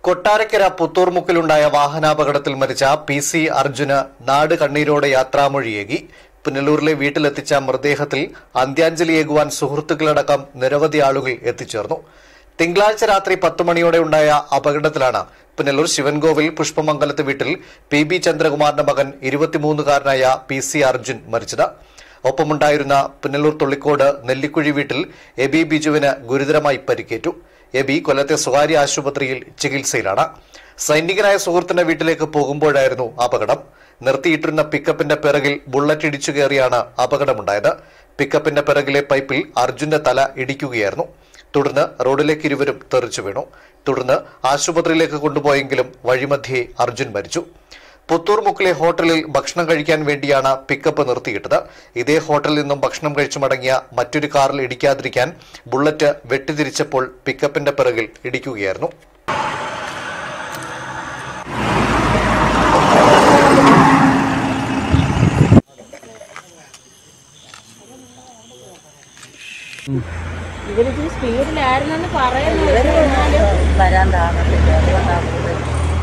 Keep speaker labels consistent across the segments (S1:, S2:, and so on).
S1: കൊട്ടാരക്കര പുത്തൂർമുക്കിലുണ്ടായ വാഹനാപകടത്തിൽ മരിച്ച P C അർജുന് നാട് കണ്ണീരോടെ യാത്രാമൊഴിയേകി പുനലൂരിലെ വീട്ടിലെത്തിച്ച മൃതദേഹത്തിൽ അന്ത്യാഞ്ജലിയേകുവാൻ സുഹൃത്തുക്കളടക്കം നിരവധി ആളുകൾ എത്തിച്ചേർന്നു തിങ്കളാഴ്ച രാത്രി പത്ത് മണിയോടെ ഉണ്ടായ അപകടത്തിലാണ് പുനലൂർ ശിവൻകോവിൽ പുഷ്പമംഗലത്ത് വീട്ടിൽ പി ബി ചന്ദ്രകുമാറിന്റെ മകൻ ഇരുപത്തിമൂന്നുകാരനായ പി സി അർജുൻ മരിച്ചത് ഒപ്പമുണ്ടായിരുന്ന പുനലൂർ തുള്ളിക്കോട് നെല്ലിക്കുഴി വീട്ടിൽ എബി ബിജുവിന് ഗുരുതരമായി പരിക്കേറ്റു എബി കൊല്ലത്തെ സ്വകാര്യ ആശുപത്രിയിൽ ചികിത്സയിലാണ് സൈനികനായ സുഹൃത്തിന്റെ വീട്ടിലേക്ക് പോകുമ്പോഴായിരുന്നു അപകടം നിർത്തിയിട്ടിരുന്ന പിക്കപ്പിന്റെ പിറകിൽ ബുള്ളറ്റ് ഇടിച്ചു കയറിയാണ് അപകടമുണ്ടായത് പിക്കപ്പിന്റെ പിറകിലെ പൈപ്പിൽ അർജുന്റെ തല ഇടിക്കുകയായിരുന്നു തുടർന്ന് റോഡിലേക്ക് ഇരുവരും തെറിച്ചു വീണു തുടർന്ന് ആശുപത്രിയിലേക്ക് കൊണ്ടുപോയെങ്കിലും വഴിമധ്യേ അർജുൻ മരിച്ചു പുത്തൂർ മുക്കിലെ ഹോട്ടലിൽ ഭക്ഷണം കഴിക്കാൻ വേണ്ടിയാണ് പിക്കപ്പ് നിർത്തിയിട്ടത് ഇതേ ഹോട്ടലിൽ നിന്നും ഭക്ഷണം കഴിച്ചു മടങ്ങിയ മറ്റൊരു കാറിൽ ഇടിക്കാതിരിക്കാൻ ബുള്ളറ്റ് വെട്ടിതിരിച്ചപ്പോൾ പിക്കപ്പിന്റെ പിറകിൽ ഇടിക്കുകയായിരുന്നു
S2: ഇവരിത് സ്പീഡിലായിരുന്നെന്ന് പറയുന്നു എന്നാലും
S3: വരാൻ താമസിച്ചു അതുകൊണ്ടാണ് കൂടുതൽ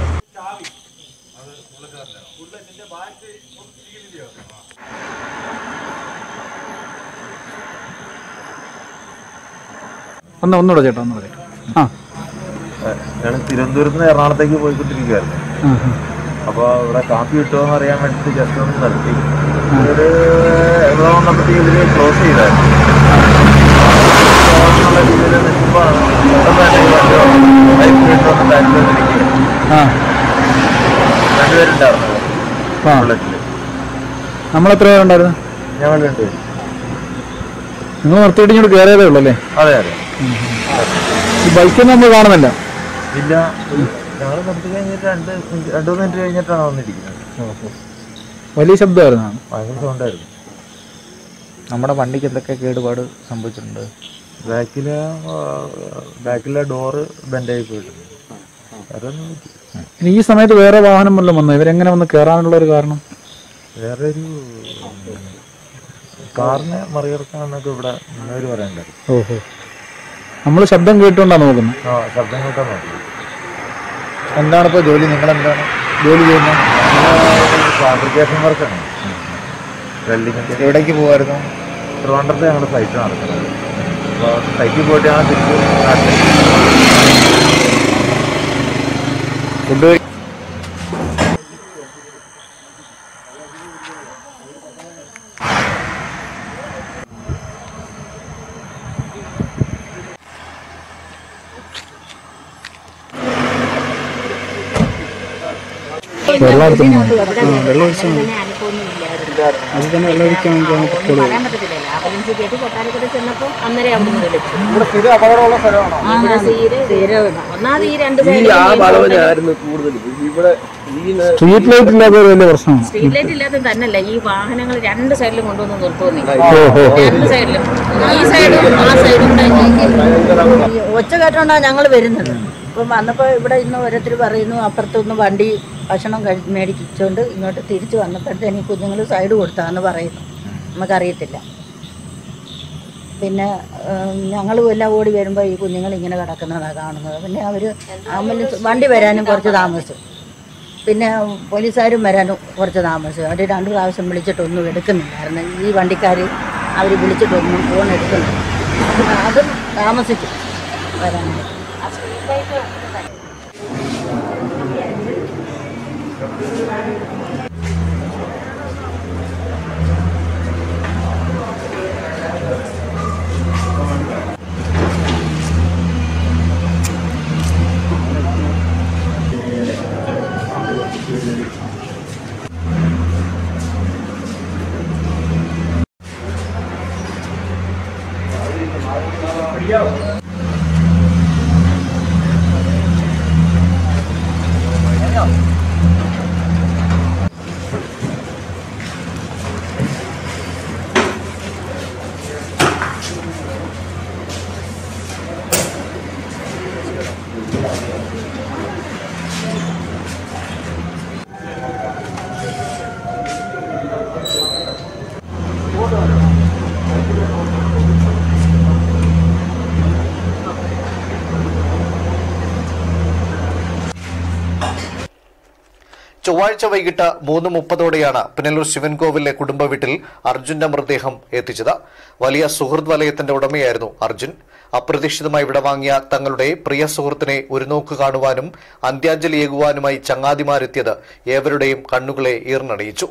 S4: ഒന്ന് ഒന്നുകൂടെ ചേട്ടാ ഒന്നുകൂടെ ചേട്ടാ ആ
S5: ഞാൻ തിരുവനന്തപുരത്ത് നിന്ന് എറണാകുളത്തേക്ക് പോയിക്കൊണ്ടിരിക്കുകയായിരുന്നു
S4: ആ, ആ.
S5: അപ്പോൾ ഇവിടെ കാപ്പി കിട്ടുമോ എന്ന് അറിയാൻ വേണ്ടിയിട്ട് ജസ്റ്റ് ഒന്ന് നിർത്തി ഒരു ഇവിടെ വന്നപ്പോഴത്തേക്ക് ഇവര് ക്ലോസ് ചെയ്തായിരുന്നു എന്നുള്ള രീതിയിൽ നിൽക്കുമ്പോൾ ബൈക്ക് കിട്ടുമെന്ന് ബാക്കിൽ വന്നിരിക്കുക
S4: ആ
S5: രണ്ടുപേരുണ്ടായിരുന്നു
S4: ആ
S5: ബുള്ളറ്റിൽ
S4: നമ്മളെത്ര പേരുണ്ടായിരുന്നു
S5: ഞങ്ങൾ രണ്ടുപേരും
S4: നിങ്ങൾ നിർത്തിയിട്ട് ഇങ്ങോട്ട് കയറിയതേ ഉള്ളൂ അല്ലേ
S5: അതെ അതെ
S4: ഈ ബൈക്കൊന്നും നമ്മൾ കാണുന്നില്ല
S5: ഇല്ല ഞങ്ങൾ നിർത്തി കഴിഞ്ഞിട്ട് രണ്ട് മിനിറ്റ് രണ്ട് മൂന്ന് മിനിറ്റ് കഴിഞ്ഞിട്ടാണ് വന്നിരിക്കുന്നത്
S4: വലിയ ശബ്ദമായിരുന്നു
S5: ഭയങ്കര സൗണ്ടായിരുന്നു
S6: നമ്മുടെ വണ്ടിക്ക് എന്തൊക്കെ കേടുപാട് സംഭവിച്ചിട്ടുണ്ട്
S5: ബാക്കിലെ ബാക്കിലെ ഡോറ് ബെൻഡായി പോയിട്ടുണ്ട് വേറെ ഒന്നും പറ്റി
S4: ഇനി ഈ സമയത്ത് വേറെ വാഹനം വല്ലതും വന്നു ഇവരെങ്ങനെ വന്ന് കയറാനുള്ള ഒരു കാരണം
S5: വേറെ ഒരു കാറിനെ മറികടക്കാന്നൊക്കെ ഇവിടെ മുന്നേര് പറയണ്ടായിരുന്നു
S4: ഓഹോ നമ്മൾ ശബ്ദം കേട്ടുകൊണ്ടാണ് നോക്കുന്നത്
S5: ആ ശബ്ദം കേട്ടാ നോക്കി
S6: എന്താണ് ഇപ്പോൾ ജോലി നിങ്ങൾ എന്താണ്
S4: ജോലി ചെയ്യുന്നത്
S5: ഫാബ്രിക്കേഷൻ വർക്കാണ് വെൽഡിങ്ങിന്റെ
S6: എവിടേക്ക് പോകുമായിരുന്നു
S5: ട്രിവാൻഡ്രത്തെ ഞങ്ങളുടെ സൈറ്റ് നടക്കുന്നത് അപ്പോൾ സൈറ്റിൽ പോയിട്ട് ഞങ്ങൾ തിരിച്ച് നാട്ടിലേക്ക്
S6: ഫുഡ്
S4: വെള്ളം എടുത്തിട്ടുണ്ടോ?
S2: അത് തന്നെ വെള്ളം ഒഴിക്കാൻ പറയാൻ പറ്റത്തില്ലല്ലോ ആംബുലൻസ് കയറ്റി കൊട്ടാരക്കര ചെന്നപ്പോ അന്നേരം അവിടെ നിന്ന് വിളിച്ചു ഇവിടെ തീരെ തീരെ ഒന്നാമത് ഈ രണ്ട് സൈഡിലും
S4: സ്ട്രീറ്റ് ലൈറ്റ് ഇല്ലാത്ത ഒരു വലിയ പ്രശ്നമാണ്
S2: സ്ട്രീറ്റ് ലൈറ്റ് ഇല്ലാത്ത തന്നല്ല ഈ വാഹനങ്ങൾ രണ്ട് സൈഡിലും കൊണ്ടുവന്ന് നിർത്തുന്നേ
S4: ഓഹോ
S2: രണ്ട് സൈഡിലും ഈ സൈഡും ആ സൈഡും കൂടെ
S3: ഈ ഒച്ച കേട്ടോണ്ടാണ് ഞങ്ങൾ വരുന്നത് ഇപ്പം വന്നപ്പോൾ ഇവിടെ ഇന്ന് ഓരോരുത്തർ പറയുന്നു അപ്പുറത്തുനിന്ന് വണ്ടി ഭക്ഷണം കഴി മേടിച്ചുകൊണ്ട് ഇങ്ങോട്ട് തിരിച്ച് വന്നപ്പോഴത്തേന് ഈ കുഞ്ഞുങ്ങൾ സൈഡ് കൊടുത്താന്ന് പറയുന്നു നമുക്കറിയത്തില്ല പിന്നെ ഞങ്ങളും എല്ലാം ഓടി വരുമ്പോൾ ഈ കുഞ്ഞുങ്ങൾ ഇങ്ങനെ കിടക്കുന്നതാണ് കാണുന്നത് പിന്നെ അവർ ആംബുലൻസ് വണ്ടി വരാനും കുറച്ച് താമസിച്ചു പിന്നെ പോലീസുകാരും വരാനും കുറച്ച് താമസിച്ചു അവർ രണ്ട് പ്രാവശ്യം വിളിച്ചിട്ടൊന്നും എടുക്കുന്നില്ലായിരുന്നു ഈ വണ്ടിക്കാർ അവർ വിളിച്ചിട്ടൊന്നും ഫോൺ എടുക്കുന്നില്ല അതും താമസിച്ചു വരാനായിട്ട്
S1: ചൊവ്വാഴ്ച വൈകിട്ട് മൂന്ന് മുപ്പതോടെയാണ് പുനലൂർ ശിവൻകോവിലെ കുടുംബ വീട്ടിൽ അർജുന്റെ മൃതദേഹം എത്തിച്ചത് വലിയ സുഹൃത് വലയത്തിന്റെ ഉടമയായിരുന്നു അർജുൻ അപ്രതീക്ഷിതമായി വിടവാങ്ങിയ തങ്ങളുടെ പ്രിയ സുഹൃത്തിനെ ഒരു നോക്ക് കാണുവാനും അന്ത്യാഞ്ജലിയേകുവാനുമായി ചങ്ങാതിമാരെത്തിയത് ഏവരുടെയും കണ്ണുകളെ ഈർന്നണിയിച്ചു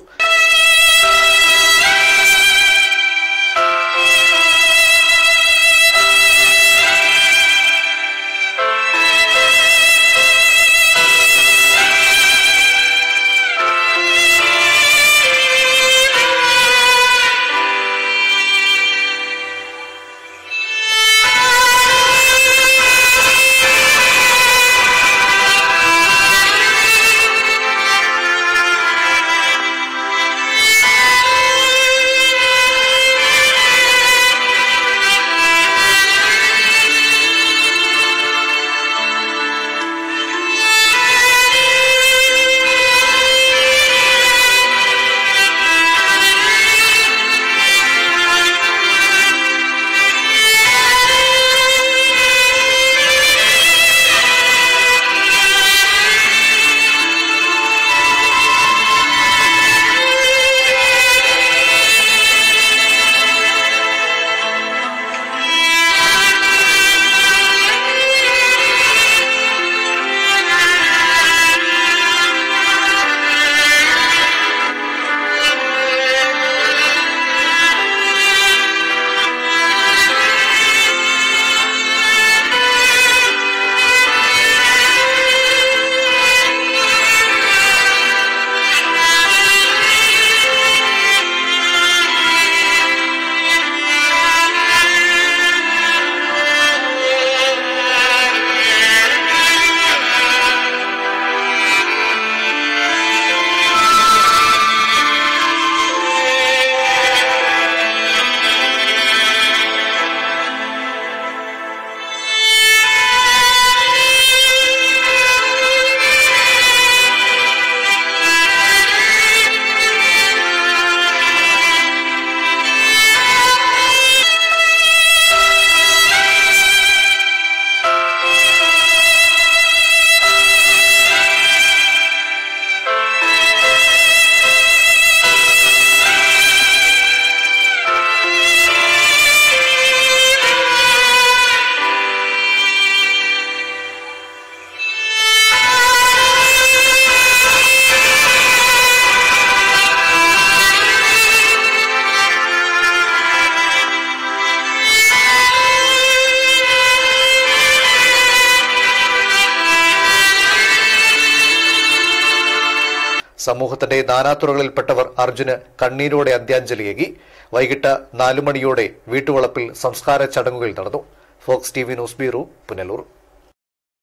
S1: സമൂഹത്തിന്റെ നാനാതുറകളിൽപ്പെട്ടവർ അർജുന് കണ്ണീരോടെ അന്ത്യാഞ്ജലിയേകി വൈകിട്ട് നാലു മണിയോടെ വീട്ടുവളപ്പിൽ സംസ്കാര ചടങ്ങുകൾ നടന്നു Fox T V news bureau Punalur